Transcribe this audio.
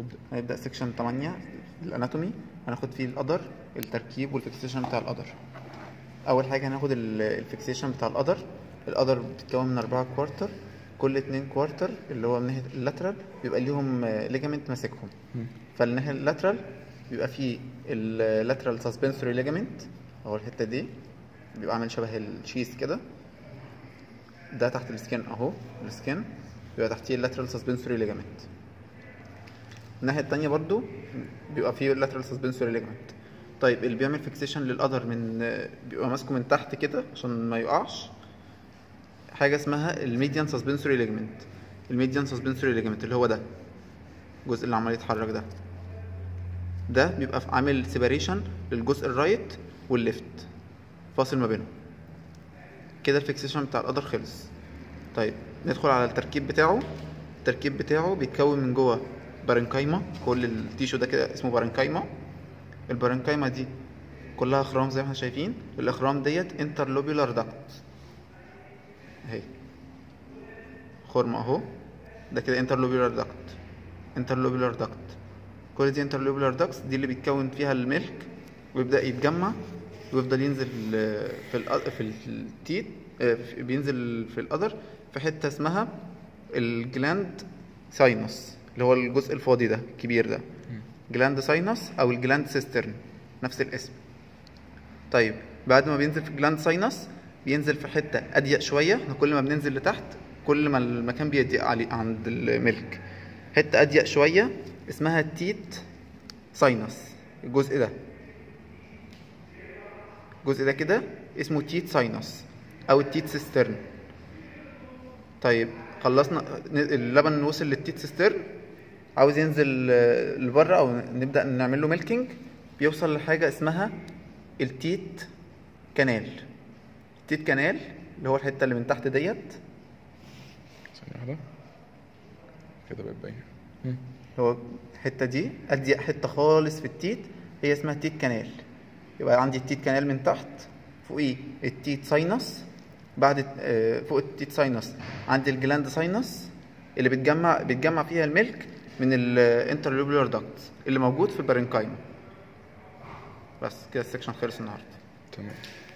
ابدأ هنبدأ سيكشن 8 الاناتومي هناخد فيه القدر التركيب والفيكسيشن بتاع القدر اول حاجه هناخد ال- الفيكسيشن بتاع القدر القدر بتتكون من أربعة كوارتر كل اتنين كوارتر اللي هو من ناحيه اللاترال بيبقى ليهم ليجامنت ماسكهم مم. فالناحيه اللاترال بيبقى فيه اللاترال سسبنسوري ليجامنت اهو الحته دي بيبقى عامل شبه الشيز كده ده تحت السكين اهو السكين بيبقى تحتيه اللاترال سسبنسوري ليجامنت الناحيه التانية برضو بيبقى فيه lateral suspensory ligament طيب اللي بيعمل فيكسيشن للقدر من بيبقى ماسكه من تحت كده عشان ما يقعش حاجه اسمها الميديان سسبنسوري ليجمنت الميديان سسبنسوري ليجمنت اللي هو ده الجزء اللي عمال يتحرك ده ده بيبقى في- عامل سيباريشن للجزء الرايت والليفت فاصل ما بينهم كده الفيكسيشن بتاع القدر خلص طيب ندخل على التركيب بتاعه التركيب بتاعه بيتكون من جوه بارنكايما كل التيشو ده كده اسمه بارنكايما البارنكايما دي كلها اخرام زي ما احنا شايفين الاخرام ديت انترلوبيولار داكت اهي خرم اهو ده كده انترلوبيولار داكت انترلوبيولار داكت كل دي انترلوبيولار داكتس دي اللي بيتكون فيها الميلك ويبدا يتجمع ويفضل ينزل آه، في الأ- في التيت آه، في- بينزل في القدر في حته اسمها الجلاند ساينس اللي هو الجزء الفاضي ده الكبير ده جلاند ساينس او الجلاند سيسترن نفس الاسم طيب بعد ما بينزل في الجلاند ساينس بينزل في حته اضيق شويه احنا كل ما بننزل لتحت كل ما المكان بيضيق علي عند الملك حته اضيق شويه اسمها التيت ساينس الجزء ده الجزء ده كده اسمه تيت ساينس او التيت سيسترن طيب خلصنا ن- اللبن وصل للتيت سيسترن عاوز ينزل آه، لبره او نبدا نعمل له ميلكينج بيوصل لحاجه اسمها التيت كانال التيت كانال اللي هو الحته اللي من تحت ديت ثانية واحدة كده بقت باينة مم. هو الحته دي اضيق حته خالص في التيت هي اسمها تيت كانال يبقى عندي التيت كانال من تحت فوقيه التيت ساينس بعد آه، فوق التيت ساينس عندي الجلاند ساينس اللي بتجمع بتجمع فيها الميلك من الانترلوبيولار داكت اللي موجود في البارنكايما بس كده السكشن خلص النهارده تمام